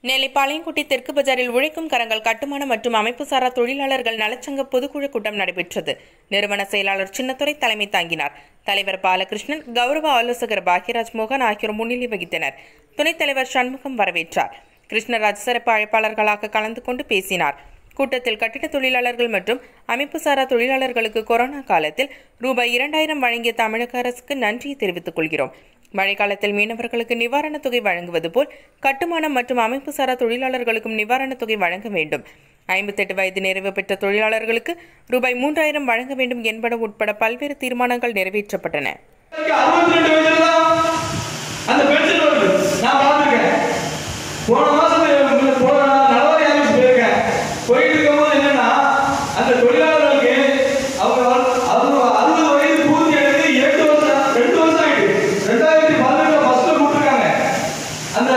நெல்லை பாளையங்குடி தெற்கு பஜாரில் உழைக்கும் கரங்கள் கட்டுமான மற்றும் அமைப்புசாரா தொழிலாளர்கள் நலச்சங்க பொதுக்குழு கூட்டம் நடைபெற்றது நிறுவன செயலாளர் சின்னத்துரை தலைமை தாங்கினார் தலைவர் பாலகிருஷ்ணன் கௌரவ ஆலோசகர் பாக்யராஜ் மோகன் ஆகியோர் முன்னிலை வகித்தனர் துணைத் தலைவர் சண்முகம் வரவேற்றார் கிருஷ்ணராஜ் சிறப்பு அழைப்பாளர்களாக கலந்து கொண்டு பேசினார் கூட்டத்தில் கட்டிட தொழிலாளர்கள் மற்றும் அமைப்புசாரா தொழிலாளர்களுக்கு கொரோனா காலத்தில் ரூபாய் இரண்டாயிரம் வழங்கிய தமிழக அரசுக்கு நன்றியை தெரிவித்துக் கொள்கிறோம் மழைக்காலத்தில் மீனவர்களுக்கு நிவாரணத் தொகை வழங்குவது போல் கட்டுமானம் மற்றும் அமைப்புசாரா தொழிலாளர்களுக்கும் நிவாரணத் தொகை வழங்க வேண்டும் ஐம்பத்தெட்டு வயது நிறைவு பெற்ற தொழிலாளர்களுக்கு ரூபாய் மூன்றாயிரம் வழங்க வேண்டும் என்பன உட்பட பல்வேறு தீர்மானங்கள் நிறைவேற்றப்பட்டன அறுபத்தி ரெண்டு வயசுல தான் அந்த பென்ஷன் வருது நான் பார்த்துருக்கேன் போன மாசத்துல போன நலவாரி ஆஃபீஸ் போயிருக்கேன் போயிட்டு இருக்கும்போது என்னன்னா அந்த தொழிலாளர்களுக்கு அவங்க வந்து- அவங்க அறுபது வயது பூர்த்தி அடைந்து இரண்டு வருஷம் ரெண்டு வருஷம் ஆயிட்டு ரெண்டாயிரத்தி பதினெட்டுல ஃபர்ஸ்ட்ல கொடுத்துருக்காங்க அந்த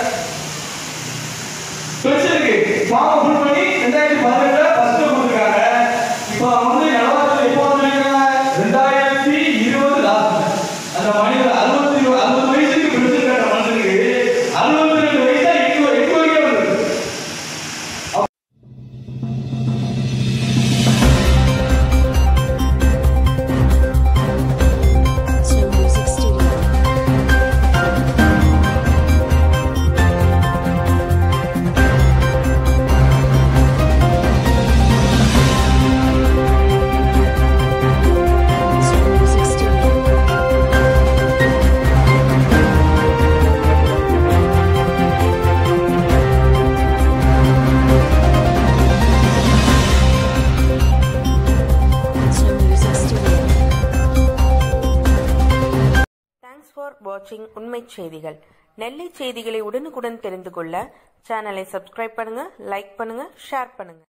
பென்ஷனுக்கு ஃபார்ம் ஃபுல் பண்ணி ரெண்டாயிரத்தி பதினெட்டுல ஃபர்ஸ்ட்ல கொடுத்துருக்காங்க இப்போ வந்து நலவாரத்தில் எப்போ வந்திருக்காங்க ரெண்டாயிரத்தி இருபது லாஸ்ட் அந்த மனிதர் அறுபத்தி அறுபது வயசுக்கு பென்ஷன் கட்ட மனுஷனுக்கு அறுபத்தி ரெண்டு வயசா எட்டு வ- எட்டு வரைக்கும் வருது Snow Music Studio. Snow Music Studio. Snow Music Studio. Thanks for வாட்சிங் உண்மை செய்திகள் நெல்லை செய்திகளை உடனுக்குடன் தெரிந்து கொள்ள சேனலை சப்ஸ்கிரைப் பண்ணுங்க லைக் பண்ணுங்க ஷேர் பண்ணுங்க